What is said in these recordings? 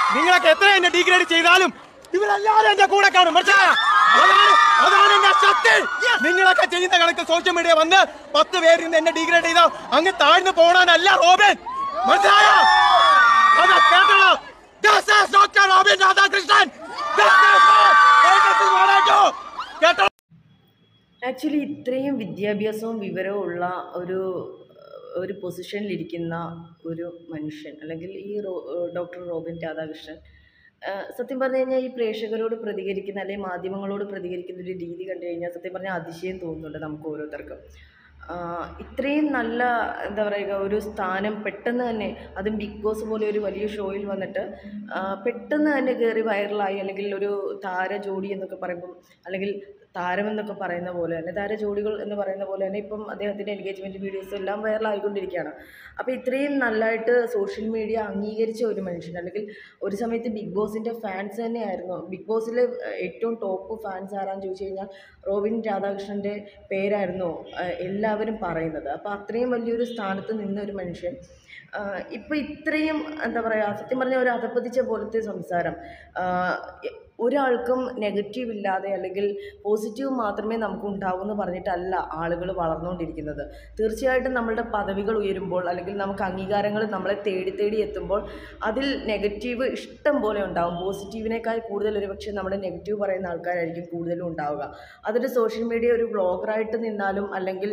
നിങ്ങളൊക്കെ എത്ര എന്നെ ഡിഗ്രേഡ് ചെയ്താലും ഇവരെല്ലാരും എന്റെ കൂടെ കാണും മനസ്സിലായോ? അതാണ് അതാണ് എന്റെ ശക്തി നിങ്ങളൊക്കെ ചെയ്യുന്ന കണക്ക് സോഷ്യൽ മീഡിയ വന്ന് പത്ത് പേരിൽ നിന്ന് എന്നെ ഡിഗ്രേഡ് ചെയ്താൽ അങ്ങ് താഴ്ന്നു പോണാനല്ല റോബിൻ മനസ്സിലായോ അത് കേട്ടോ This is Dr. Robin Radhakrishnan This is not ABC Monaco. കേട്ടോ ആക്ച്വലി ഇത്രയും വിദ്യാഭ്യാസവും വിവരവും ഉള്ള ഒരു ഒരു പൊസിഷനിലിരിക്കുന്ന ഒരു മനുഷ്യൻ അല്ലെങ്കിൽ ഈ റോ ഡോക്ടർ റോബിൻ രാധാകൃഷ്ണൻ ആ, സത്യം പറഞ്ഞു കഴിഞ്ഞാൽ ഈ പ്രേക്ഷകരോട് പ്രതികരിക്കുന്ന അല്ലെങ്കിൽ മാധ്യമങ്ങളോട് പ്രതികരിക്കുന്ന ഒരു രീതി കണ്ടു കഴിഞ്ഞാൽ സത്യം പറഞ്ഞാൽ അതിശയം തോന്നുന്നുണ്ട് നമുക്ക് ഓരോരുത്തർക്കും ആ, ഇത്രയും നല്ല എന്താ പറയുക ഒരു സ്ഥാനം പെട്ടെന്ന് തന്നെ അതും ബിഗ് ബോസ് പോലെ ഒരു വലിയ ഷോയിൽ വന്നിട്ട് ആ, പെട്ടെന്ന് തന്നെ കയറി വൈറലായി അല്ലെങ്കിൽ ഒരു താര ജോഡി എന്നൊക്കെ പറയുമ്പം അല്ലെങ്കിൽ താരം എന്നൊക്കെ പറയുന്ന പോലെ തന്നെ താര ജോഡികൾ എന്ന് പറയുന്ന പോലെ തന്നെ ഇപ്പം അദ്ദേഹത്തിൻ്റെ എൻഗേജ്മെൻറ്റ് വീഡിയോസ് എല്ലാം വൈറലായിക്കൊണ്ടിരിക്കുകയാണ് അപ്പോൾ ഇത്രയും നല്ലതായിട്ട് സോഷ്യൽ മീഡിയ അംഗീകരിച്ച ഒരു മനുഷ്യൻ അല്ലെങ്കിൽ ഒരു സമയത്ത് ബിഗ് ബോസിൻ്റെ ഫാൻസ് തന്നെയായിരുന്നു ബിഗ് ബോസിലെ ഏറ്റവും ടോപ്പ് ഫാൻസ് ആരാന്ന് ചോദിച്ചു കഴിഞ്ഞാൽ റോബിൻ രാധാകൃഷ്ണൻ്റെ പേരായിരുന്നു ആ, എല്ലാവരും പറയുന്നത് അപ്പോൾ അത്രയും വലിയൊരു സ്ഥാനത്ത് നിന്ന ഒരു മനുഷ്യൻ ഇപ്പോൾ ഇത്രയും എന്താ പറയുക സത്യം പറഞ്ഞാൽ ഒരു അധപ്പതിച്ച പോലത്തെ സംസാരം ആ, എ- ഒരാൾക്കും നെഗറ്റീവ് ഇല്ലാതെ അല്ലെങ്കിൽ പോസിറ്റീവ് മാത്രമേ നമുക്ക് ഉണ്ടാവൂ എന്ന് പറഞ്ഞിട്ടല്ല ആളുകൾ വളർന്നുകൊണ്ടിരിക്കുന്നത് തീർച്ചയായിട്ടും നമ്മളുടെ പദവികൾ ഉയരുമ്പോൾ അല്ലെങ്കിൽ നമുക്ക് അംഗീകാരങ്ങൾ നമ്മളെ തേടി തേടി എത്തുമ്പോൾ അതിൽ നെഗറ്റീവ് ഇഷ്ടം പോലെ ഉണ്ടാവും പോസിറ്റീവിനേക്കാൾ കൂടുതൽ ഒരുപക്ഷെ നമ്മുടെ നെഗറ്റീവ് പറയുന്ന ആൾക്കാരായിരിക്കും കൂടുതലും ഉണ്ടാവുക അതൊരു സോഷ്യൽ മീഡിയ ഒരു വ്ളോഗറായിട്ട് നിന്നാലും അല്ലെങ്കിൽ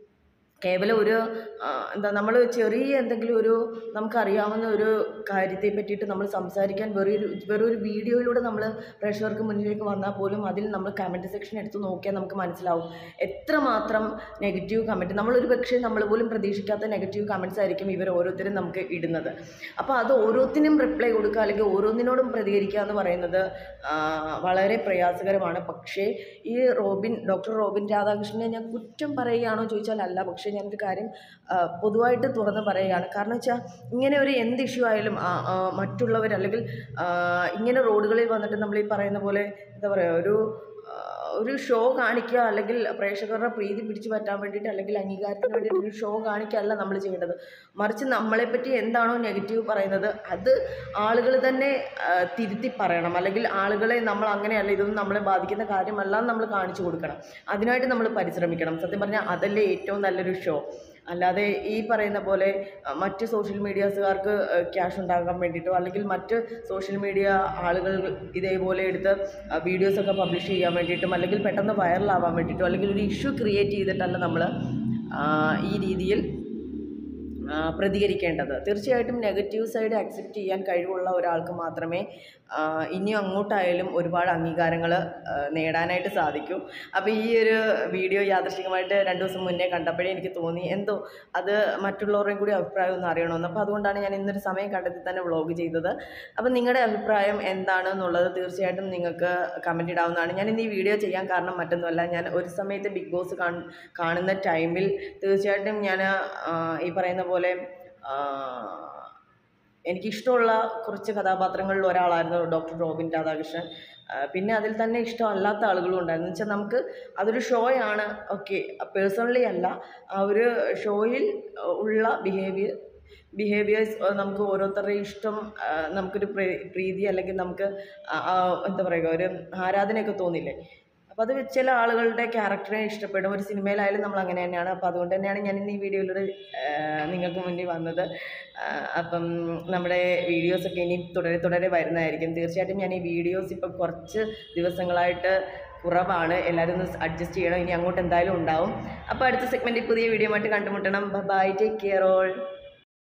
കേവലം ഒരു ആ, എന്താ നമ്മൾ ചെറിയ എന്തെങ്കിലും ഒരു നമുക്കറിയാവുന്ന ഒരു കാര്യത്തെ പറ്റിയിട്ട് നമ്മൾ സംസാരിക്കാൻ വെറൊരു വെറൊരു വീഡിയോയിലൂടെ നമ്മൾ പ്രേക്ഷകർക്ക് മുന്നിലേക്ക് വന്നാൽ പോലും അതിൽ നമ്മൾ കമൻറ്റ് സെക്ഷൻ എടുത്ത് നോക്കിയാൽ നമുക്ക് മനസ്സിലാവും എത്രമാത്രം നെഗറ്റീവ് കമൻറ്റ് നമ്മളൊരു പക്ഷേ നമ്മൾ പോലും പ്രതീക്ഷിക്കാത്ത നെഗറ്റീവ് കമൻറ്റ്സ് ആയിരിക്കും ഇവർ ഓരോരുത്തരും നമുക്ക് ഇടുന്നത് അപ്പോൾ അത് ഓരോത്തിനും റിപ്ലൈ കൊടുക്കുക അല്ലെങ്കിൽ ഓരോന്നിനോടും പ്രതികരിക്കുക എന്ന് പറയുന്നത് ആ, വളരെ പ്രയാസകരമാണ് പക്ഷേ ഈ റോബിൻ ഡോക്ടർ റോബിൻ രാധാകൃഷ്ണനെ ഞാൻ കുറ്റം പറയുകയാണോ ചോദിച്ചാൽ അല്ല പക്ഷേ ഞാനൊരു കാര്യം ആ, പൊതുവായിട്ട് തുറന്ന് പറയുകയാണ് കാരണം വെച്ചാൽ ഇങ്ങനെ ഒരു എന്ത് ഇഷ്യൂ ആയാലും ആ, ആ, മറ്റുള്ളവർ അല്ലെങ്കിൽ ആ, ഇങ്ങനെ റോഡുകളിൽ വന്നിട്ട് നമ്മൾ ഈ പറയുന്ന പോലെ എന്താ പറയുക ഒരു ആ, ഒരു ഷോ കാണിക്കുക അല്ലെങ്കിൽ പ്രേക്ഷകരുടെ പ്രീതി പിടിച്ചു പറ്റാൻ വേണ്ടിയിട്ട് അല്ലെങ്കിൽ അംഗീകാരത്തിന് വേണ്ടിയിട്ട് ഒരു ഷോ കാണിക്കുകയല്ല നമ്മൾ ചെയ്യേണ്ടത് മറിച്ച് നമ്മളെപ്പറ്റി എന്താണോ നെഗറ്റീവ് പറയുന്നത് അത് ആളുകൾ തന്നെ ആ, തിരുത്തി പറയണം അല്ലെങ്കിൽ ആളുകളെ നമ്മൾ അങ്ങനെയല്ല ഇതൊന്നും നമ്മളെ ബാധിക്കുന്ന കാര്യമല്ല എന്ന് നമ്മൾ കാണിച്ചു കൊടുക്കണം അതിനായിട്ട് നമ്മൾ പരിശ്രമിക്കണം സത്യം പറഞ്ഞാൽ അതല്ലേ ഏറ്റവും നല്ലൊരു ഷോ അല്ലാതെ ഈ പറയുന്ന പോലെ അഹ്, മറ്റ് സോഷ്യൽ മീഡിയാസുകാർക്ക് ക്യാഷ് ഉണ്ടാക്കാൻ വേണ്ടിയിട്ടോ അല്ലെങ്കിൽ മറ്റ് സോഷ്യൽ മീഡിയ ആളുകൾ ഇതേപോലെ എടുത്ത് വീഡിയോസൊക്കെ പബ്ലിഷ് ചെയ്യാൻ വേണ്ടിയിട്ടും അല്ലെങ്കിൽ പെട്ടെന്ന് വൈറലാവാൻ വേണ്ടിയിട്ടോ അല്ലെങ്കിൽ ഒരു ഇഷ്യൂ ക്രിയേറ്റ് ചെയ്തിട്ടല്ല നമ്മൾ ഈ രീതിയിൽ ആ, പ്രതികരിക്കേണ്ടത് തീർച്ചയായിട്ടും നെഗറ്റീവ് സൈഡ് അക്സെപ്റ്റ് ചെയ്യാൻ കഴിവുള്ള ഒരാൾക്ക് മാത്രമേ ആ, ഇനിയും അങ്ങോട്ടായാലും ഒരുപാട് അംഗീകാരങ്ങൾ നേടാനായിട്ട് സാധിക്കൂ അപ്പോൾ ഈ ഒരു വീഡിയോ യാദൃശികമായിട്ട് രണ്ട് ദിവസം മുന്നേ കണ്ടപ്പോഴേ എനിക്ക് തോന്നി എന്തോ അത് മറ്റുള്ളവരുടെയും കൂടി അഭിപ്രായം ഒന്ന് അറിയണമെന്ന് അപ്പോൾ അതുകൊണ്ടാണ് ഞാൻ ഇന്നൊരു സമയം കണ്ടെത്തി തന്നെ വ്ളോഗ് ചെയ്തത് അപ്പോൾ നിങ്ങളുടെ അഭിപ്രായം എന്താണ് എന്നുള്ളത് തീർച്ചയായിട്ടും നിങ്ങൾക്ക് കമൻറ്റ് ഇടാവുന്നതാണ് ഞാൻ ഇന്ന് ഈ വീഡിയോ ചെയ്യാൻ കാരണം മറ്റൊന്നുമല്ല ഞാൻ ഒരു സമയത്ത് ബിഗ് ബോസ് കാണുന്ന ടൈമിൽ തീർച്ചയായിട്ടും ഞാൻ ആ, ഈ പറയുന്ന പോലെ ആ, എനിക്കിഷ്ടമുള്ള കുറച്ച് കഥാപാത്രങ്ങളിൽ ഒരാളായിരുന്നു ഡോക്ടർ റോബിൻ രാധാകൃഷ്ണൻ ആ, പിന്നെ അതിൽ തന്നെ ഇഷ്ടമല്ലാത്ത ആളുകളും ഉണ്ടായിരുന്നു എന്ന് വെച്ചാൽ നമുക്ക് അതൊരു ഷോയാണ് ഓക്കെ പേഴ്സണലി അല്ല ആ ഒരു ഷോയിൽ ഉള്ള ബിഹേവിയർ ബിഹേവിയേഴ്സ് നമുക്ക് ഓരോരുത്തരുടെയും ഇഷ്ടം ആ, നമുക്കൊരു പ്രീ- പ്രീതി അല്ലെങ്കിൽ നമുക്ക് ആ, ആ, എന്താ പറയുക ഒരു ആരാധനയൊക്കെ തോന്നില്ലേ അപ്പോൾ അത് ചില ആളുകളുടെ ക്യാരക്ടറെ ഇഷ്ടപ്പെടും ഒരു സിനിമയിലായാലും നമ്മൾ അങ്ങനെ തന്നെയാണ് അപ്പോൾ അതുകൊണ്ട് തന്നെയാണ് ഞാൻ ഇന്ന് ഈ വീഡിയോയിലൂടെ ആ, നിങ്ങൾക്ക് മുന്നിൽ വന്നത് ആ, അപ്പം നമ്മുടെ വീഡിയോസൊക്കെ ഇനി തുടരെ തുടരെ വരുന്നതായിരിക്കും തീർച്ചയായിട്ടും ഞാൻ ഈ വീഡിയോസ് ഇപ്പം കുറച്ച് ദിവസങ്ങളായിട്ട് കുറവാണ് എല്ലാവരും ഒന്ന് അഡ്ജസ്റ്റ് ചെയ്യണം ഇനി അങ്ങോട്ട് എന്തായാലും ഉണ്ടാവും അപ്പോൾ അടുത്ത സെഗ്മെൻറ്റിൽ പുതിയ വീഡിയോ ആയിട്ട് കണ്ടുമുട്ടണം ബൈ ടേക്ക് കെയർ ഓൾ